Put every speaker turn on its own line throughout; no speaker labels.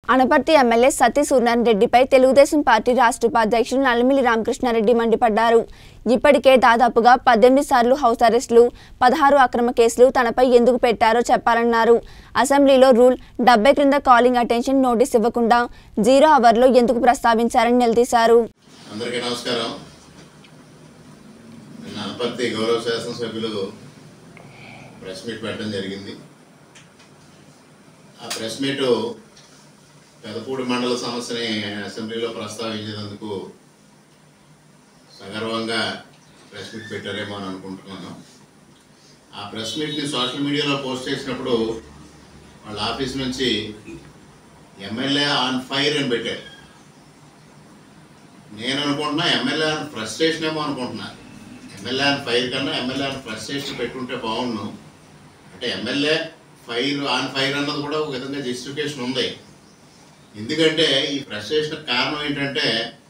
Anaparthi MLA సతీ సూర్యనారాయణ రెడ్డిపై Telugu Desam party రాష్ట్ర ఉపాధ్యక్షుడు నల్లమిల్లి రామకృష్ణారెడ్డి మండిపడ్డారు ఇప్పటికే దాదాపుగా పద్దెనిమిది సార్లు హౌస్ అరెస్టులు పదహారు అక్రమ కేసులు తనపై ఎందుకు పెట్టారో చెప్పాలన్నారు అసెంబ్లీలో రూల్ డెబ్బై క్రింద కాలింగ్ అటెన్షన్ నోటీస్ ఇవ్వకుండా జీరో అవర్లో ఎందుకు ప్రస్తావించారని నిలదీశారు
అందరికీ నమస్కారం నిన్న అనపర్తి గౌరవ శాసనసభ్యులు ప్రెస్ మీట్ పెట్టడం జరిగింది ఆ ప్రెస్ మీట్ పెదపూడి మండల సమస్యని అసెంబ్లీలో ప్రస్తావించినందుకు సగర్వంగా ప్రెస్ మీట్ పెట్టారేమో అని అనుకుంటున్నాను ఆ ప్రెస్ మీట్ని సోషల్ మీడియాలో పోస్ట్ చేసినప్పుడు వాళ్ళ ఆఫీస్ నుంచి ఎమ్మెల్యే ఆన్ ఫైర్ అని పెట్టారు నేను అనుకుంటున్నా ఎమ్మెల్యే ఫ్రస్ట్రేషన్ ఏమో అనుకుంటున్నా ఎమ్మెల్యే ఆన్ ఫైర్ కన్నా ఎమ్మెల్యే ఆన్ ఫ్రస్ట్రేషన్ పెట్టుంటే బాగుండు అంటే ఎమ్మెల్యే ఫైర్ ఆన్ ఫైర్ అన్నది కూడా ఒక విధంగా జస్టిఫికేషన్ ఉంది ఎందుకంటే ఈ ఫ్రస్ట్రేషన్ కారణం ఏంటంటే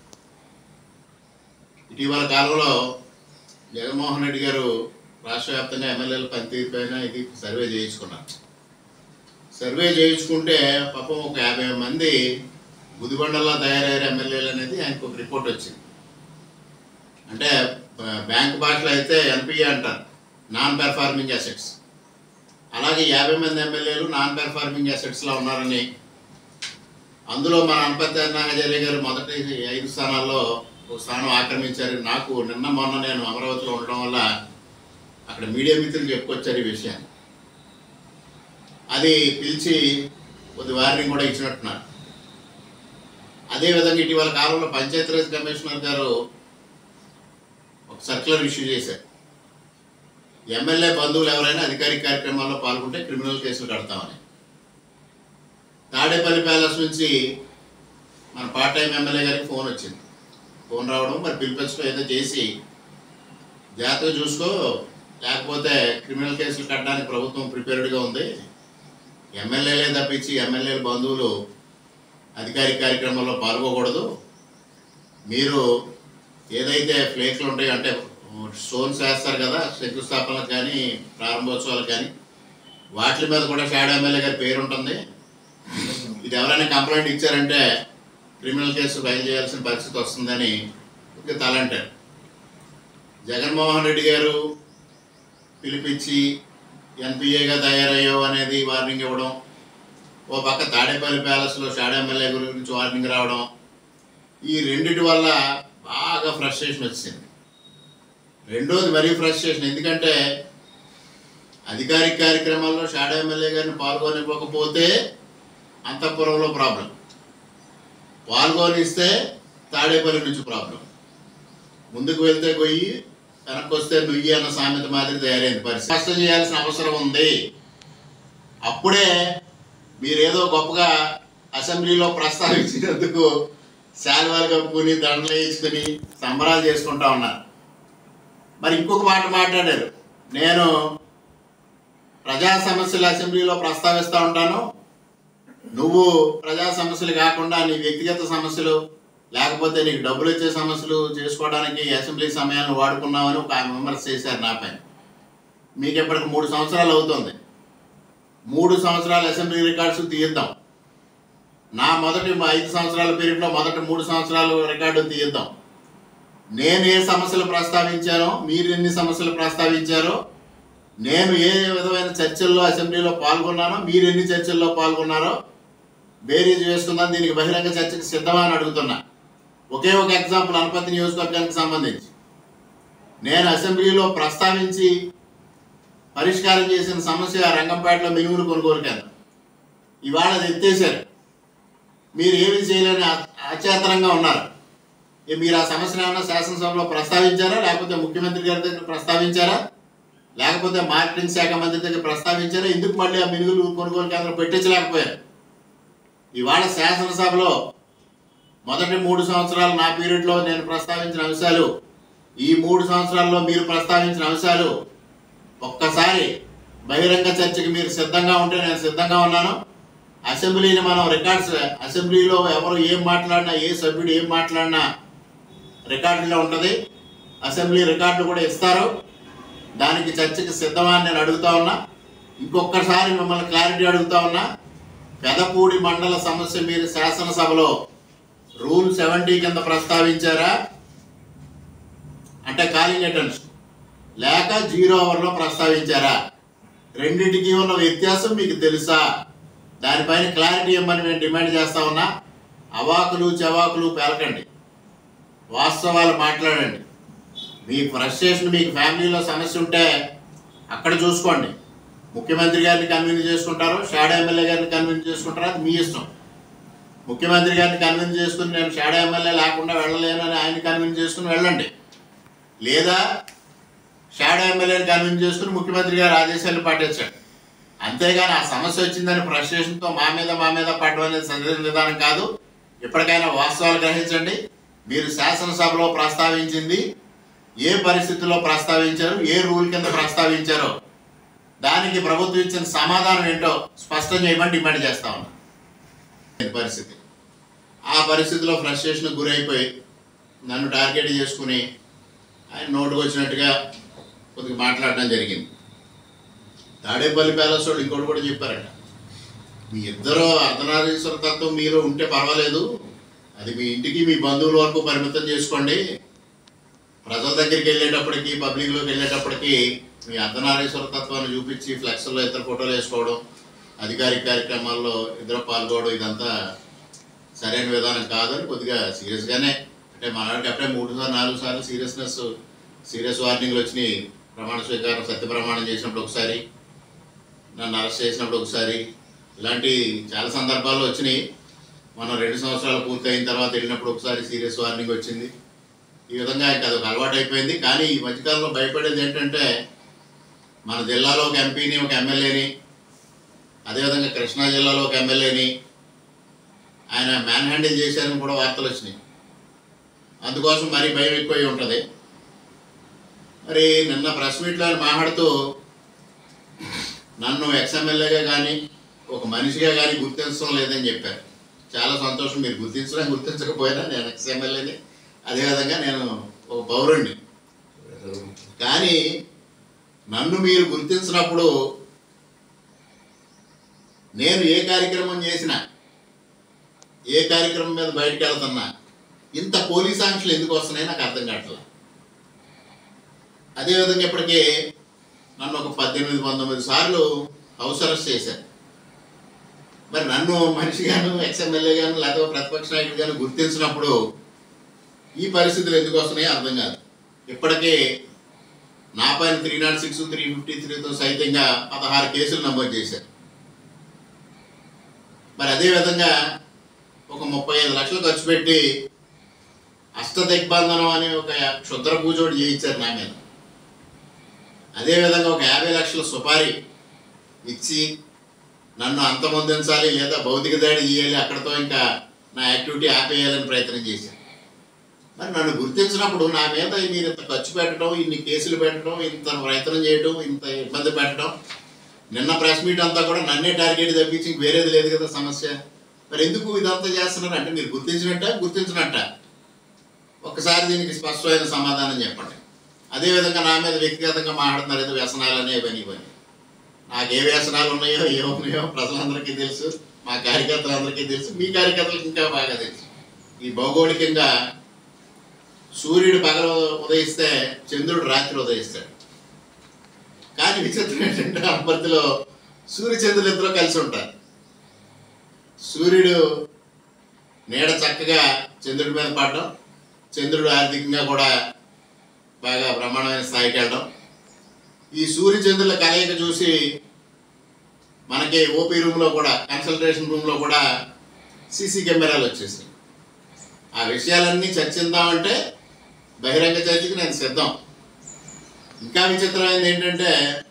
ఇటీవల కాలంలో జగన్మోహన్ రెడ్డి గారు రాష్ట్ర వ్యాప్తంగా ఎమ్మెల్యేల పనితీరు పైన ఇది సర్వే చేయించుకున్నారు సర్వే చేయించుకుంటే పాపం ఒక యాభై మంది గుదిబండల్లో తయారయ్యారు ఎమ్మెల్యేలు అనేది ఆయనకు ఒక రిపోర్ట్ వచ్చింది అంటే బ- బ్యాంక్ భాషలో అయితే ఎన్పిఏ అంటారు నాన్ పెర్ఫార్మింగ్ అసెట్స్ అలాగే యాభై మంది ఎమ్మెల్యేలు నాన్ పెర్ఫార్మింగ్ అసెట్స్లో ఉన్నారని అందులో మన అనపతి నాగజల్లి గారు మొదటి ఐదు స్థానాల్లో ఒక స్థానం ఆక్రమించారు నాకు నిన్న మొన్న నేను అమరావతిలో ఉండడం వల్ల అక్కడ మీడియా మిత్రులు చెప్పుకొచ్చారు ఈ విషయాన్ని అది పిలిచి కొద్ది వారిని కూడా ఇచ్చినట్టున్నారు అదేవిధంగా ఇటీవల కాలంలో పంచాయతీరాజ్ కమిషనర్ గారు ఒక సర్క్యులర్ ఇష్యూ చేశారు ఎమ్మెల్యే బంధువులు ఎవరైనా అధికారిక కార్యక్రమాల్లో పాల్గొంటే క్రిమినల్ కేసులు కడతామని తాడేపల్లి ప్యాలెస్ నుంచి మన పార్ట్ టైం ఎమ్మెల్యే గారికి ఫోన్ వచ్చింది ఫోన్ రావడం మరి పిలిపించడం ఏదో చేసి జాగ్రత్తగా చూసుకో లేకపోతే క్రిమినల్ కేసులు కట్టడానికి ప్రభుత్వం ప్రిపేర్డ్గా ఉంది ఎమ్మెల్యేలే తప్పించి ఎమ్మెల్యేల బంధువులు అధికారిక కార్యక్రమాల్లో పాల్గొకూడదు మీరు ఏదైతే ఫ్లేక్లు ఉంటాయో అంటే స్టోన్స్ వేస్తారు కదా శంకుస్థాపనలకు కానీ ప్రారంభోత్సవాలకు కానీ వాటి మీద కూడా షాడో ఎమ్మెల్యే గారి పేరు ఉంటుంది ఇది ఎవరైనా కంప్లైంట్ ఇచ్చారంటే క్రిమినల్ కేసు ఫైల్ చేయాల్సిన పరిస్థితి వస్తుందని ఇక తలంటారు జగన్మోహన్ రెడ్డి గారు పిలిపించి ఎన్పిఏగా తయారయ్యో అనేది వార్నింగ్ ఇవ్వడం ఓ పక్క తాడేపల్లి ప్యాలెస్లో షాడో ఎమ్మెల్యే గురించి వార్నింగ్ రావడం ఈ రెండిటి వల్ల బాగా ఫ్రస్ట్రేషన్ వచ్చింది రెండోది మరీ ఫ్రస్ట్రేషన్ ఎందుకంటే అధికారిక కార్యక్రమాల్లో షాడో ఎమ్మెల్యే గారిని పాల్గొనివ్వకపోతే అంతఃపురంలో ప్రాబ్లం పాల్గొనిస్తే తాడేపల్లి నుంచి ప్రాబ్లం ముందుకు వెళ్తే గొయ్యి వెనక్కి వస్తే నుయ్యి అన్న సామెత మాదిరి తయారైంది పరిస్థితి స్పష్టం చేయాల్సిన అవసరం ఉంది అప్పుడే మీరేదో గొప్పగా అసెంబ్లీలో ప్రస్తావించినందుకు శాల్వాలు కప్పుకుని దండలు వేసుకుని సంబరాలు చేసుకుంటా ఉన్నారు మరి ఇంకొక మాట మాట్లాడారు నేను ప్రజా సమస్యలు అసెంబ్లీలో ప్రస్తావిస్తూ ఉంటాను నువ్వు ప్రజా సమస్యలు కాకుండా నీ వ్యక్తిగత సమస్యలు లేకపోతే నీకు డబ్బులు వచ్చే సమస్యలు చేసుకోవడానికి అసెంబ్లీ సమయాన్ని వాడుకున్నావని ఒక ఆయన విమర్శ చేశారు నా పైన మీకు ఇప్పటికి మూడు సంవత్సరాలు అవుతుంది మూడు సంవత్సరాల అసెంబ్లీ రికార్డ్స్ తీయిద్దాం నా మొదటి మా ఐదు సంవత్సరాల పీరియడ్లో మొదటి మూడు సంవత్సరాలు రికార్డు తీయిద్దాం నేను ఏ సమస్యలు ప్రస్తావించానో మీరు ఎన్ని సమస్యలు ప్రస్తావించారో నేను ఏ విధమైన చర్చల్లో అసెంబ్లీలో పాల్గొన్నానో మీరు ఎన్ని చర్చల్లో పాల్గొన్నారో బేరీజ్ వేసుకుందాం దీనికి బహిరంగ చర్చకు సిద్ధమా అని అడుగుతున్నా ఒకే ఒక ఎగ్జాంపుల్ అనపతి నియోజకవర్గానికి సంబంధించి నేను అసెంబ్లీలో ప్రస్తావించి పరిష్కారం చేసిన సమస్య రంగంపేటలో మినుములు కొనుగోలు కేంద్రం ఇవాళ అది ఎత్తేసారు మీరు ఏమీ చేయలేని ఆ- అచేతనంగా ఉన్నారు ఏ మీరు ఆ సమస్యను ఏమన్నా శాసనసభలో ప్రస్తావించారా లేకపోతే ముఖ్యమంత్రి గారి దగ్గర ప్రస్తావించారా లేకపోతే మార్కెటింగ్ శాఖ మంత్రి దగ్గర ప్రస్తావించారా ఎందుకు మళ్ళీ ఆ మినుగులు కొనుగోలు కేంద్రం పెట్టించలేకపోయారు ఇవాళ శాసనసభలో మొదటి మూడు సంవత్సరాలు నా పీరియడ్లో నేను ప్రస్తావించిన అంశాలు ఈ మూడు సంవత్సరాల్లో మీరు ప్రస్తావించిన అంశాలు ఒక్కసారి బహిరంగ చర్చకి మీరు సిద్ధంగా ఉంటే నేను సిద్ధంగా ఉన్నాను అసెంబ్లీని మనం రికార్డ్స్ అసెంబ్లీలో ఎవరు ఏం మాట్లాడినా ఏ సభ్యుడు ఏం మాట్లాడినా రికార్డులో ఉంటుంది అసెంబ్లీ రికార్డు కూడా ఇస్తారు దానికి చర్చకి సిద్ధమా అని నేను అడుగుతా ఉన్నా ఇంకొకసారి మిమ్మల్ని క్లారిటీ అడుగుతా ఉన్నా పెదపూడి మండల సమస్య మీరు శాసనసభలో రూల్ సెవెంటీ కింద ప్రస్తావించారా అంటే కాలింగ్ అటెన్షన్ లేక జీరో అవర్లో ప్రస్తావించారా రెండింటికి ఉన్న వ్యత్యాసం మీకు తెలుసా దానిపైన క్లారిటీ ఇవ్వమని మేము డిమాండ్ చేస్తా ఉన్నా అవాకులు చవాకులు పేలకండి వాస్తవాలు మాట్లాడండి మీ ఫ్రస్ట్రేషన్ మీకు ఫ్యామిలీలో సమస్య ఉంటే అక్కడ చూసుకోండి ముఖ్యమంత్రి గారిని కన్విన్స్ చేసుకుంటారు షాడో ఎమ్మెల్యే గారిని కన్విన్స్ చేసుకుంటారు అది మీ ఇష్టం ముఖ్యమంత్రి గారిని కన్విన్స్ చేసుకుని నేను షాడో ఎమ్మెల్యే లేకుండా వెళ్ళలేను అని ఆయన కన్విన్స్ చేసుకుని వెళ్ళండి లేదా షాడో ఎమ్మెల్యేని కన్విన్స్ చేసుకుని ముఖ్యమంత్రి గారి ఆదేశాలు పాటించండి అంతేగాని ఆ సమస్య వచ్చిందని ఫ్రస్ట్రేషన్తో మా మీద మా మీద పడడం అనేది సరైన విధానం కాదు ఇప్పటికైనా వాస్తవాలు గ్రహించండి మీరు శాసనసభలో ప్రస్తావించింది ఏ పరిస్థితుల్లో ప్రస్తావించారు ఏ రూల్ కింద ప్రస్తావించారో దానికి ప్రభుత్వం ఇచ్చిన సమాధానం ఏంటో స్పష్టం చేయమని డిమాండ్ చేస్తా ఉన్నా ఈ పరిస్థితి ఆ పరిస్థితిలో ఫ్రస్ట్రేషన్ గురైపోయి నన్ను టార్గెట్ చేసుకుని ఆయన నోటుకు వచ్చినట్టుగా కొద్దిగా మాట్లాడడం జరిగింది తాడేపల్లి ప్యాలెస్ వాళ్ళు ఇంకోటి కూడా చెప్పారట మీ ఇద్దరు అర్ధనారీశ్వర తత్వం మీలో ఉంటే పర్వాలేదు అది మీ ఇంటికి మీ బంధువుల వరకు పరిమితం చేసుకోండి ప్రజల దగ్గరికి వెళ్ళేటప్పటికి పబ్లిక్లోకి వెళ్ళేటప్పటికి మీ అర్ధనారీశ్వర తత్వాన్ని చూపించి ఫ్లెక్స్లో ఇద్దరు ఫోటోలు వేసుకోవడం అధికారిక కార్యక్రమాల్లో ఇద్దరు పాల్గొవడం ఇదంతా సరైన విధానం కాదని కొద్దిగా సీరియస్గానే అంటే మనకి అప్పుడే మూడు సార్లు నాలుగు సార్లు సీరియస్నెస్ సీరియస్ వార్నింగ్లు వచ్చినాయి ప్రమాణ స్వీకారం సత్య ప్రమాణం చేసినప్పుడు ఒకసారి నన్ను అరెస్ట్ చేసినప్పుడు ఒకసారి ఇలాంటి చాలా సందర్భాల్లో వచ్చినాయి మనం రెండు సంవత్సరాలు పూర్తయిన తర్వాత వెళ్ళినప్పుడు ఒకసారి సీరియస్ వార్నింగ్ వచ్చింది ఈ విధంగా ఇంకా అదొక అలవాటు అయిపోయింది కానీ ఈ మధ్యకాలంలో భయపడేది ఏంటంటే మన జిల్లాలో ఒక ఎంపీని ఒక ఎమ్మెల్యేని అదేవిధంగా కృష్ణా జిల్లాలో ఒక ఎమ్మెల్యేని ఆయన మ్యాన్ హ్యాండిల్ చేశారని కూడా వార్తలు వచ్చినాయి అందుకోసం మరీ భయం ఎక్కువై ఉంటుంది మరి నిన్న ప్రెస్ మీట్లో ఆయన మాట్లాడుతూ నన్ను ఎక్స్ఎమ్మెల్యేగా కానీ ఒక మనిషిగా కానీ గుర్తించడం లేదని చెప్పారు చాలా సంతోషం మీరు గుర్తించడం గుర్తించకపోయినా నేను ఎక్స్ఎమ్మెల్యేని అదేవిధంగా నేను ఒక పౌరుణ్ణి కానీ నన్ను మీరు గుర్తించినప్పుడు నేను ఏ కార్యక్రమం చేసినా ఏ కార్యక్రమం మీద బయటకు వెళ్తున్నా ఇంత పోలీస్ ఆంక్షలు ఎందుకు వస్తున్నాయి నాకు అర్థం కావట్లేదు అదేవిధంగా ఇప్పటికీ నన్ను ఒక పద్దెనిమిది పంతొమ్మిది సార్లు హౌస్ అరెస్ట్ చేశారు మరి నన్ను మనిషిగాను ఎక్స్ఎమ్మెల్యే గాను లేకపోతే ప్రతిపక్ష నాయకుడు గాను గుర్తించినప్పుడు ఈ పరిస్థితులు ఎందుకు వస్తున్నాయో అర్థం కాదు ఇప్పటికే నా పైన three not six three fifty త్రీతో సైతంగా పదహారు కేసులు నమోదు చేశారు మరి అదే విధంగా ఒక ముప్పై ఐదు లక్షలు ఖర్చు పెట్టి అష్టదిగ్బంధనం అనే ఒక క్షుద్ర పూజ ఒకటి చేయించారు నా మీద అదేవిధంగా ఒక యాభై లక్షల సుపారీ ఇచ్చి నన్ను అంతమొందించాలి లేదా భౌతిక దాడి చేయాలి అక్కడతో ఇంకా నా యాక్టివిటీ ఆపేయాలని ప్రయత్నం చేశాను మరి నన్ను గుర్తించినప్పుడు నా మీద మీరు ఇంత ఖర్చు పెట్టడం ఇన్ని కేసులు పెట్టడం ఇంత ప్రయత్నం చేయడం ఇంత ఇబ్బంది పెట్టడం నిన్న ప్రెస్ మీట్ అంతా కూడా నన్నే టార్గెట్ తప్పించి ఇంక వేరేది లేదు కదా సమస్య మరి ఎందుకు ఇదంతా చేస్తున్నారు అంటే మీరు గుర్తించినట్ట గుర్తించినట్ట ఒక్కసారి దీనికి స్పష్టమైన సమాధానం చెప్పండి అదేవిధంగా నా మీద వ్యక్తిగతంగా మాట్లాడుతున్నారు ఏదో వ్యసనాలు అనే పని పని నాకు ఏ వ్యసనాలు ఉన్నాయో ఏ ఉన్నాయో ప్రజలందరికీ తెలుసు మా కార్యకర్తలందరికీ తెలుసు మీ కార్యకర్తలకు ఇంకా బాగా తెలుసు ఈ భౌగోళికంగా సూర్యుడు పగలు ఉదయిస్తే చంద్రుడు రాత్రి ఉదయిస్తాడు కానీ విచిత్రం ఏంటంటే అభ్యర్థిలో సూర్య చంద్రులు ఇద్దరు కలిసి ఉంటారు సూర్యుడు నీడ చక్కగా చంద్రుడి మీద పడడం చంద్రుడు ఆర్థికంగా కూడా బాగా బ్రహ్మాండమైన స్థాయికి వెళ్ళడం ఈ సూర్య చంద్రుల కలయిక చూసి మనకి ఓపీ రూమ్లో కూడా కన్సల్టేషన్ రూమ్లో కూడా సీసీ కెమెరాలు వచ్చేసాయి ఆ విషయాలన్నీ చర్చిద్దామంటే బహిరంగ చర్చకి నేను సిద్ధం ఇంకా విచిత్రమైనది ఏంటంటే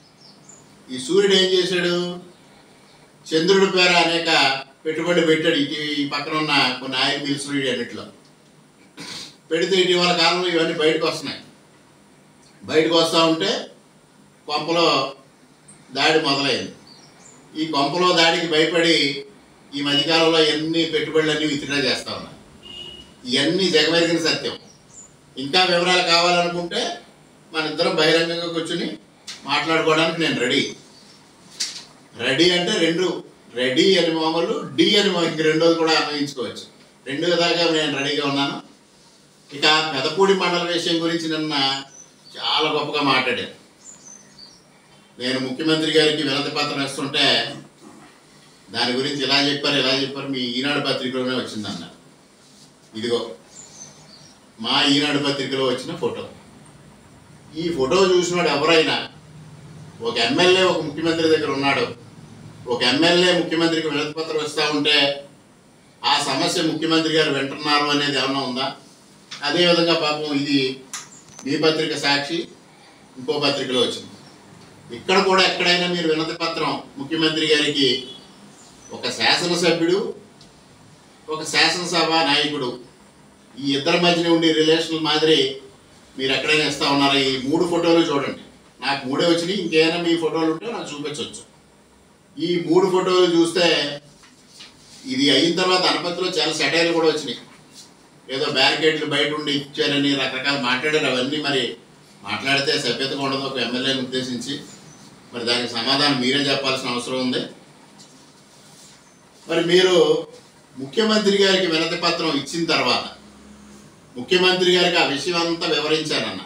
ఈ సూర్యుడు ఏం చేశాడు చంద్రుడి పేర అనేక పెట్టుబడి పెట్టాడు ఇటు ఈ పక్కన ఉన్న కొన్ని ఆయిల్ మిల్స్ అన్నిట్లో పెడితే ఇటీవల కాలంలో ఇవన్నీ బయటకు వస్తున్నాయి బయటకు వస్తూ ఉంటే కొంపలో దాడి మొదలైంది ఈ కొంపలో దాడికి భయపడి ఈ మధ్యకాలంలో ఎన్ని పెట్టుబడులన్నీ విత్డ్రా చేస్తా ఉన్నాయి ఇవన్నీ జగమెరిగిన సత్యం ఇంకా వివరాలు కావాలనుకుంటే మన ఇద్దరం బహిరంగంగా కూర్చుని మాట్లాడుకోవడానికి నేను రెడీ రెడీ అంటే రెండు రెడీ అని మామూలు డి అని మా- ఇంక రెండోది కూడా అన్వయించుకోవచ్చు రెండు విధాలుగా నేను రెడీగా ఉన్నాను ఇక పెదపూడి మండల విషయం గురించి నిన్న చాలా గొప్పగా మాట్లాడాను నేను ముఖ్యమంత్రి గారికి వినతి పత్రం ఇస్తుంటే దాని గురించి ఇలా చెప్పారు ఇలా చెప్పారు మీ ఈనాడు పత్రికలోనే వచ్చిందన్న ఇదిగో మా ఈనాడు పత్రికలో వచ్చిన ఫోటో ఈ ఫోటో చూసినాడు ఎవరైనా ఒక ఎమ్మెల్యే ఒక ముఖ్యమంత్రి దగ్గర ఉన్నాడు ఒక ఎమ్మెల్యే ముఖ్యమంత్రికి వినతి పత్రం ఇస్తా ఉంటే ఆ సమస్య ముఖ్యమంత్రి గారు వింటున్నారు అనేది ఏమన్నా ఉందా అదేవిధంగా పాపం ఇది మీ పత్రిక సాక్షి ఇంకో పత్రికలో వచ్చింది ఇక్కడ కూడా ఎక్కడైనా మీరు వినతి పత్రం ముఖ్యమంత్రి గారికి ఒక శాసనసభ్యుడు ఒక శాసనసభ నాయకుడు ఈ ఇద్దరి మధ్యన ఉండే రిలేషన్ మాదిరి మీరు ఎక్కడైనా ఇస్తా ఉన్నారా ఈ మూడు ఫోటోలు చూడండి నాకు మూడే వచ్చినాయి ఇంకేమైనా మీ ఫోటోలు ఉంటే నాకు చూపించవచ్చు ఈ మూడు ఫోటోలు చూస్తే ఇది అయిన తర్వాత అనపతిలో చాలా సెటైర్లు కూడా వచ్చినాయి ఏదో బ్యారికేడ్లు బయట ఉండి ఇచ్చారని రకరకాల మాట్లాడారు అవన్నీ మరి మాట్లాడితే సభ్యతగా ఉండదు ఒక ఎమ్మెల్యేని ఉద్దేశించి మరి దానికి సమాధానం మీరే చెప్పాల్సిన అవసరం ఉంది మరి మీరు ముఖ్యమంత్రి గారికి వినతి పత్రం ఇచ్చిన తర్వాత ముఖ్యమంత్రి గారికి ఆ విషయం అంతా వివరించారన్న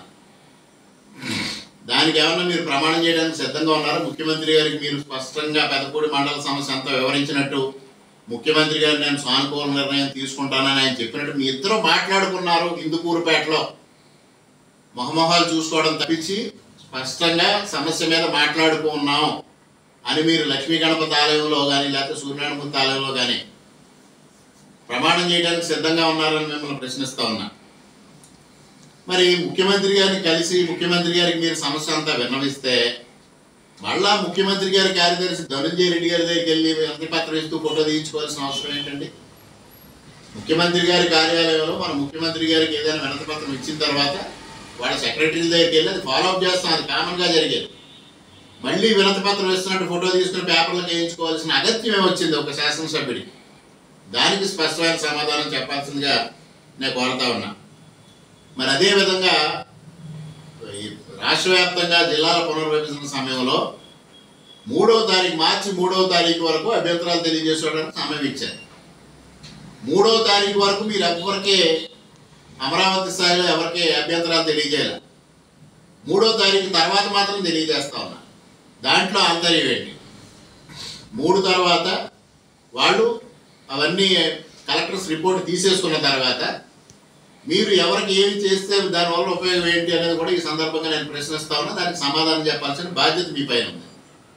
దానికి ఏమన్నా మీరు ప్రమాణం చేయడానికి సిద్ధంగా ఉన్నారా ముఖ్యమంత్రి గారికి మీరు స్పష్టంగా పెదపూడి మండల సమస్య అంతా వివరించినట్టు ముఖ్యమంత్రి గారు నేను సానుకూల నిర్ణయం తీసుకుంటానని ఆయన చెప్పినట్టు మీ ఇద్దరు మాట్లాడుకున్నారు ఇందుకూరుపేటలో మొహమొహాలు చూసుకోవడం తప్పించి స్పష్టంగా సమస్య మీద మాట్లాడుకున్నాం అని మీరు లక్ష్మీ గణపతి ఆలయంలో కానీ లేకపోతే సూర్యనారాయణమూర్తి ఆలయంలో కానీ ప్రమాణం చేయడానికి సిద్ధంగా ఉన్నారని మిమ్మల్ని ప్రశ్నిస్తా ఉన్నా మరి ముఖ్యమంత్రి గారిని కలిసి ముఖ్యమంత్రి గారికి మీరు సమస్య అంతా విన్నవిస్తే మళ్ళా ముఖ్యమంత్రి గారి కార్యదర్శి ధనంజయ రెడ్డి గారి దగ్గరికి వెళ్ళి వినతి పత్రం ఇస్తూ ఫోటో తీయించుకోవాల్సిన అవసరం ఏంటండి ముఖ్యమంత్రి గారి కార్యాలయంలో మన ముఖ్యమంత్రి గారికి ఏదైనా వినతి పత్రం ఇచ్చిన తర్వాత వాళ్ళ సెక్రటరీ దగ్గరికి వెళ్ళి అది ఫాలో అప్ చేస్తాం అది కామన్గా జరిగేది మళ్ళీ వినతి పత్రం ఇస్తున్నట్టు ఫోటో తీసుకుని పేపర్లో చేయించుకోవాల్సిన అగత్యమే వచ్చింది ఒక శాసనసభ్యుడికి దానికి స్పష్టమైన సమాధానం చెప్పాల్సిందిగా నేను కోరుతా ఉన్నా మరి అదే విధంగా ఈ రాష్ట్ర వ్యాప్తంగా జిల్లాల పునర్విభజన సమయంలో మూడవ తారీఖు మార్చి మూడవ తారీఖు వరకు అభ్యంతరాలు తెలియజేసుకోవడానికి సమయం ఇచ్చారు మూడవ తారీఖు వరకు మీరు ఎవరికి అమరావతి స్థాయిలో ఎవరికి అభ్యంతరాలు తెలియజేయాలి మూడో తారీఖు తర్వాత మాత్రం తెలియజేస్తా ఉన్నా దాంట్లో ఆంతర్యం ఏంటి మూడు తర్వాత వాళ్ళు అవన్నీ కలెక్టర్స్ రిపోర్ట్ తీసేసుకున్న తర్వాత మీరు ఎవరికి ఏమి చేస్తే దానివల్ల ఉపయోగం ఏంటి అనేది కూడా ఈ సందర్భంగా నేను ప్రశ్నిస్తా ఉన్నా దానికి సమాధానం చెప్పాల్సిన బాధ్యత మీ పైన ఉంది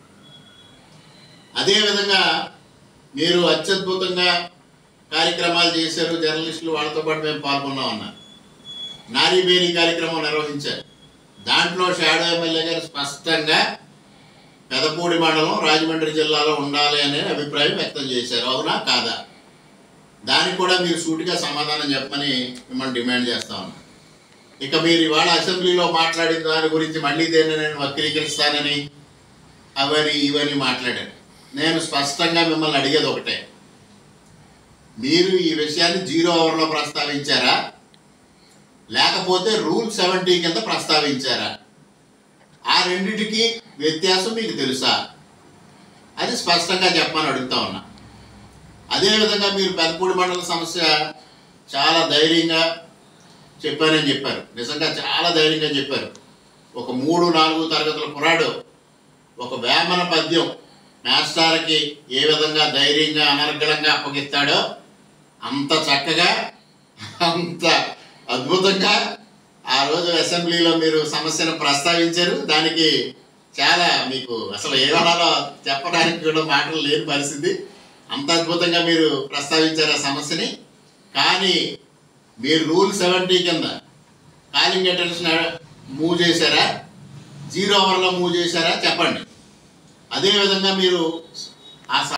అదేవిధంగా మీరు అత్యద్భుతంగా కార్యక్రమాలు చేశారు జర్నలిస్టులు వాళ్ళతో పాటు మేము పాల్గొన్నాం అన్నారు నారీ బేరీ కార్యక్రమం నిర్వహించారు దాంట్లో షాడో ఎమ్మెల్యే గారు స్పష్టంగా పెదపూడి మండలం రాజమండ్రి జిల్లాలో ఉండాలి అనే అభిప్రాయం వ్యక్తం చేశారు అవునా కాదా దానికి కూడా మీరు సూటిగా సమాధానం చెప్పమని మిమ్మల్ని డిమాండ్ చేస్తా ఉన్నాం ఇక మీరు ఇవాళ అసెంబ్లీలో మాట్లాడిన దాని గురించి మళ్ళీ దేన్ని నేను వక్రీకరిస్తానని అవని ఇవని మాట్లాడాను నేను స్పష్టంగా మిమ్మల్ని అడిగేది ఒకటే మీరు ఈ విషయాన్ని జీరో అవర్లో ప్రస్తావించారా లేకపోతే రూల్ సెవెంటీ కింద ప్రస్తావించారా ఆ రెండిటికి వ్యత్యాసం మీకు తెలుసా అది స్పష్టంగా చెప్పమని అడుగుతా ఉన్నా అదేవిధంగా మీరు పెదపూడి మండల సమస్య చాలా ధైర్యంగా చెప్పానని చెప్పారు నిజంగా చాలా ధైర్యంగా చెప్పారు ఒక మూడు నాలుగు తరగతుల కురాడు ఒక వేమన పద్యం మాస్టార్కి ఏ విధంగా ధైర్యంగా అనర్గళంగా అప్పగిస్తాడో అంత చక్కగా అంత అద్భుతంగా ఆ రోజు అసెంబ్లీలో మీరు సమస్యను ప్రస్తావించారు దానికి చాలా మీకు అసలు ఏమనాలో చెప్పడానికి కూడా మాటలు లేని పరిస్థితి అంత అద్భుతంగా మీరు ప్రస్తావించారు ఆ సమస్యని కానీ మీరు రూల్ సెవెంటీ కింద కాలింగ్ అటెన్షన్ మూవ్ చేశారా జీరో అవర్లో మూవ్ చేశారా చెప్పండి అదేవిధంగా మీరు ఆ